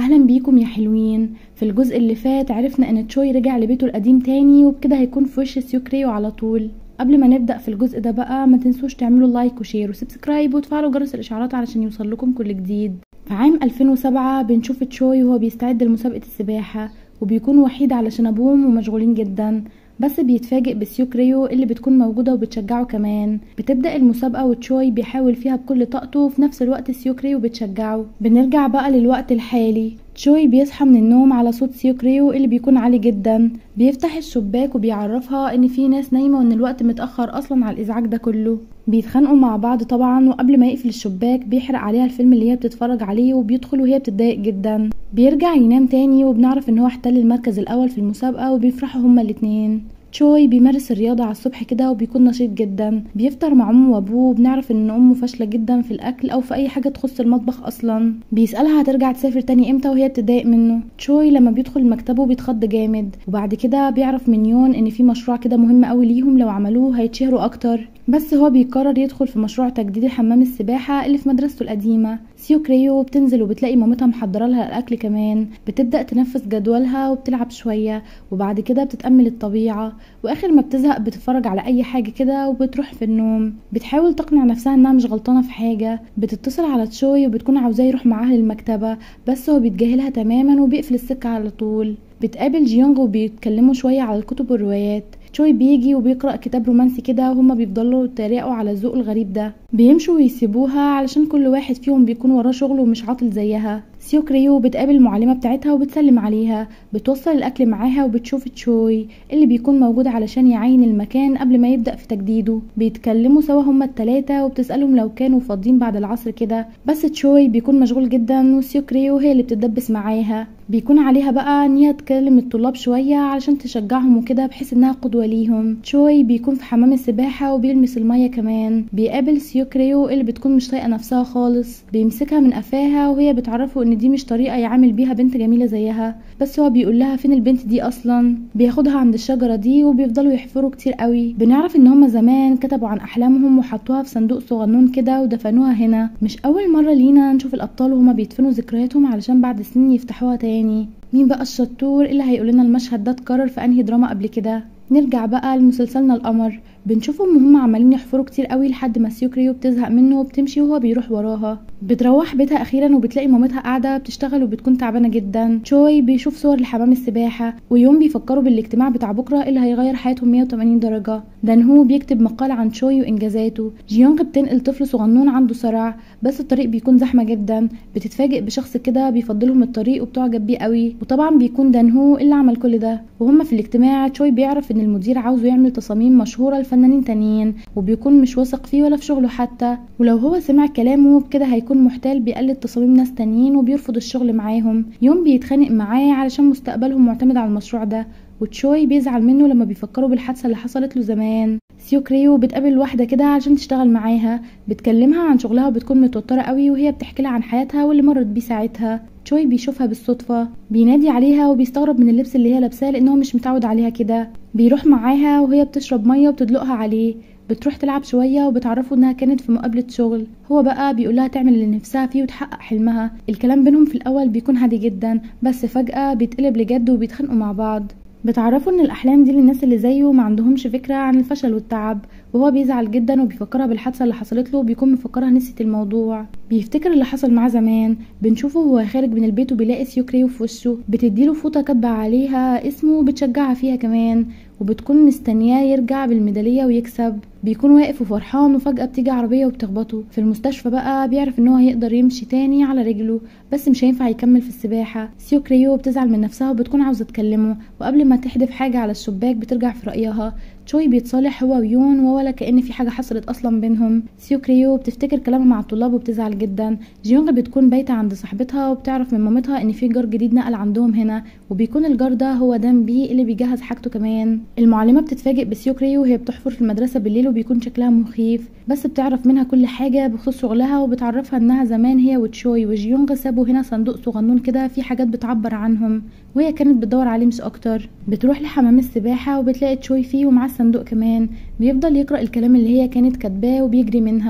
اهلا بيكم يا حلوين في الجزء اللي فات عرفنا ان تشوي رجع لبيته القديم تاني وبكده هيكون في وش سيوكريو على طول قبل ما نبدا في الجزء ده بقى ما تنسوش تعملوا لايك وشير وسبسكرايب وتفعلوا جرس الاشعارات علشان يوصل لكم كل جديد في عام 2007 بنشوف تشوي وهو بيستعد لمسابقه السباحه وبيكون وحيد علشان ابوه ومشغولين جدا بس بيتفاجئ بسيوك ريو اللي بتكون موجودة وبتشجعه كمان بتبدأ المسابقة وتشوي بيحاول فيها بكل طاقته وفي نفس الوقت سيوك ريو بتشجعه بنرجع بقى للوقت الحالي تشوي بيصحى من النوم على صوت سيوك ريو اللي بيكون عالي جدا بيفتح الشباك وبيعرفها ان في ناس نايمة وان الوقت متأخر اصلا على الازعاج ده كله بيتخانقوا مع بعض طبعا وقبل ما يقفل الشباك بيحرق عليها الفيلم اللي هي بتتفرج عليه وبيدخل وهي بتتضايق جدا بيرجع ينام تاني وبنعرف ان هو احتل المركز الاول في المسابقة وبيفرحوا هما الاتنين تشوي بيمارس الرياضة على الصبح كده وبيكون نشيط جدا بيفطر مع امه وابوه بنعرف ان امه فاشلة جدا في الاكل او في اي حاجة تخص المطبخ اصلا بيسألها هترجع تسافر تاني امتى وهي بتضايق منه تشوي لما بيدخل مكتبه بيتخض جامد وبعد كده بيعرف من يون ان في مشروع كده مهم قوي ليهم لو عملوه هيتشهروا اكتر بس هو بيقرر يدخل في مشروع تجديد حمام السباحة اللي في مدرسته القديمة سيوك ريو بتنزل وبتلاقي مامتها محضرة لها الأكل كمان بتبدأ تنفذ جدولها وبتلعب شوية وبعد كده بتتأمل الطبيعة وآخر ما بتزهق بتتفرج على أي حاجة كده وبتروح في النوم بتحاول تقنع نفسها إنها مش غلطانة في حاجة بتتصل على تشوي وبتكون عاوزاه يروح معاها للمكتبة بس هو بيتجاهلها تماما وبيقفل السكة على طول بتقابل جيونغ وبيتكلموا شوية على الكتب والروايات تشوي بيجي وبيقرأ كتاب رومانسي كده وهما بيفضلوا يتريقوا على الذوق الغريب ده بيمشوا ويسيبوها علشان كل واحد فيهم بيكون وراه شغل ومش عاطل زيها سيوك ريو بتقابل المعلمة بتاعتها وبتسلم عليها بتوصل الأكل معاها وبتشوف تشوي اللي بيكون موجود علشان يعين المكان قبل ما يبدأ في تجديده بيتكلموا سوا هما التلاتة وبتسألهم لو كانوا فاضيين بعد العصر كده بس تشوي بيكون مشغول جدا وسيوك ريو هي اللي بتتدبس معاها بيكون عليها بقى ان هي تكلم الطلاب شوية علشان تشجعهم وكده بحيث انها قدوة ليهم تشوي بيكون في حمام السباحة وبيلمس المية كمان بيقابل سيوك ريو اللي بتكون مش طايقة نفسها خالص بيمسكها من قفاها وهي بتعرفه ان دي مش طريقة يعامل بيها بنت جميلة زيها بس هو بيقول لها فين البنت دي اصلا بياخدها عند الشجرة دي وبيفضلوا يحفروا كتير قوي بنعرف ان هما زمان كتبوا عن احلامهم وحطوها في صندوق صغنون كده ودفنوها هنا مش اول مرة لينا نشوف الابطال وهما بيدفنوا ذكرياتهم علشان بعد سنين يفتحوها تاني مين بقى الشطور اللي هيقول لنا المشهد ده اتكرر في انهي دراما قبل كده نرجع بقى لمسلسلنا القمر بنشوفهم وهم عمالين يحفروا كتير قوي لحد ما سيوكريو بتزهق منه وبتمشي وهو بيروح وراها بتروح بيتها اخيرا وبتلاقي مامتها قاعده بتشتغل وبتكون تعبانه جدا تشوي بيشوف صور لحمام السباحه ويوم بيفكروا بالاجتماع بتاع بكره اللي هيغير حياتهم 180 درجه دانهو بيكتب مقال عن تشوي وانجازاته جيونغ بتنقل طفل صغنون عنده صرع بس الطريق بيكون زحمه جدا بتتفاجئ بشخص كده بيفضلهم الطريق وبتعجب بيه قوي وطبعا بيكون دانهو اللي عمل كل ده وهم في الاجتماع تشوي بيعرف ان المدير عاوزه يعمل تصاميم مشهوره لفنانين تانيين وبيكون مش واثق فيه ولا في شغله حتى ولو هو سمع كلامه بكده هيكون محتال بيقلد تصاميم ناس تانيين وبيرفض الشغل معاهم يوم بيتخانق معاه علشان مستقبلهم معتمد على المشروع ده وتشوي بيزعل منه لما بيفكروا بالحادثة اللي حصلت له زمان سيوك ريو بتقابل واحدة كده علشان تشتغل معاها بتكلمها عن شغلها وبتكون متوترة قوي وهي بتحكي لها عن حياتها واللي مرت بيه ساعتها تشوي بيشوفها بالصدفة بينادي عليها وبيستغرب من اللبس اللي هي لابساه لأنه مش متعود عليها كده بيروح معاها وهي بتشرب مية وبتدلقها عليه بتروح تلعب شوية وبتعرفوا انها كانت في مقابلة شغل هو بقى بيقولها تعمل اللي نفسها فيه وتحقق حلمها الكلام بينهم في الاول بيكون هادي جدا بس فجأة بيتقلب لجد وبيتخانقوا مع بعض بتعرفوا ان الاحلام دي للناس اللي زيه ما عندهمش فكرة عن الفشل والتعب وهو بيزعل جدا وبيفكرها بالحادثة اللي حصلت له وبيكون مفكرها نسيت الموضوع بيفتكر اللي حصل معاه زمان بنشوفه وهو خارج من البيت وبيلاقي سيوكريو في وشه بتديله فوطة كاتبة عليها اسمه وبتشجعها فيها كمان وبتكون مستنياه يرجع بالميدالية ويكسب بيكون واقف وفرحان وفجأة بتيجي عربية وبتخبطه في المستشفى بقى بيعرف ان هو هيقدر يمشي تاني على رجله بس مش هينفع يكمل في السباحة سيوك ريو بتزعل من نفسها وبتكون عاوزة تكلمه وقبل ما تحدف حاجة على الشباك بترجع في رأيها تشوي بيتصالح هو ويون ولا كأن في حاجة حصلت أصلا بينهم سيوك ريو بتفتكر كلامها مع الطلاب وبتزعل جدا جيونغ بتكون بايتة عند صاحبتها وبتعرف من مامتها ان في جار جديد نقل عندهم هنا وبيكون الجار ده هو دان بي اللي بيجهز حاجته كمان المعلمة بتتفاجئ بسيوك ريو وهي بتحفر في المدرسة بالليل وبيكون شكلها مخيف بس بتعرف منها كل حاجة بخصوص شغلها وبتعرفها انها زمان هي وتشوي وجيونغ سابوا هنا صندوق صغنون كده فيه حاجات بتعبر عنهم وهي كانت بتدور عليه مش اكتر بتروح لحمام السباحة وبتلاقي تشوي فيه ومعاه الصندوق كمان بيفضل يقرأ الكلام اللي هي كانت كاتباه وبيجري منها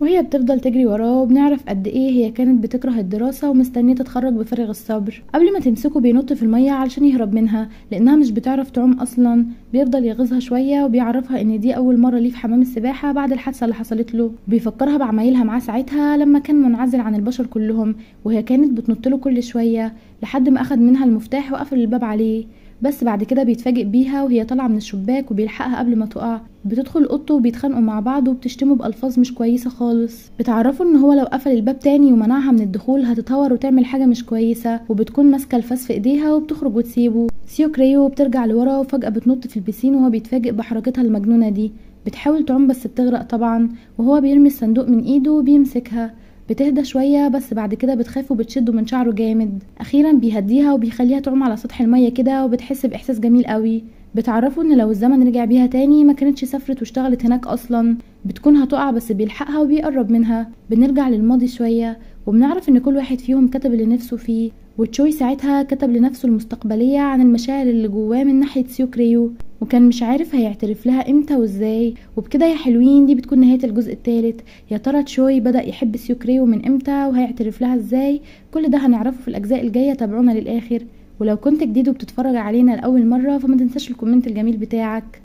وهي بتفضل تجري وراه وبنعرف قد ايه هي كانت بتكره الدراسة ومستنية تتخرج بفارغ الصبر قبل ما تمسكه بينط في المية علشان يهرب منها لانها مش بتعرف تعوم اصلا بيفضل يغيظها شوية وبيعرفها ان دي اول مرة ليه في حمام السباحة بعد الحادثة اللي حصلت له بيفكرها بعمايلها معاه ساعتها لما كان منعزل عن البشر كلهم وهي كانت بتنط له كل شوية لحد ما اخد منها المفتاح وقفل الباب عليه بس بعد كده بيتفاجئ بيها وهي طالعه من الشباك وبيلحقها قبل ما تقع بتدخل اوضته وبيتخانقوا مع بعض وبتشتمه بالفاظ مش كويسه خالص بتعرفه ان هو لو قفل الباب تاني ومنعها من الدخول هتتهور وتعمل حاجه مش كويسه وبتكون ماسكه الفاس في ايديها وبتخرج وتسيبه سيو كريو بترجع لورا وفجاه بتنط في البسين وهو بيتفاجئ بحركتها المجنونه دي بتحاول تعوم بس بتغرق طبعا وهو بيرمي الصندوق من ايده وبيمسكها بتهدى شوية بس بعد كده بتخاف وبتشده من شعره جامد أخيرا بيهديها وبيخليها تعوم على سطح المية كده وبتحس بإحساس جميل قوي بتعرفه ان لو الزمن رجع بيها تاني ما كانتش سافرت واشتغلت هناك اصلا بتكون هتقع بس بيلحقها وبيقرب منها بنرجع للماضي شوية وبنعرف ان كل واحد فيهم كتب اللي نفسه فيه وتشوي ساعتها كتب لنفسه المستقبلية عن المشاعر اللي جواه من ناحية سيوكريو وكان مش عارف هيعترف لها امتى وازاي وبكده يا حلوين دي بتكون نهاية الجزء الثالث يا ترى تشوي بدأ يحب سيوكريو من امتى وهيعترف لها ازاي كل ده هنعرفه في الاجزاء الجاية تابعونا للاخر ولو كنت جديد وبتتفرج علينا لأول مرة فما تنساش الكومنت الجميل بتاعك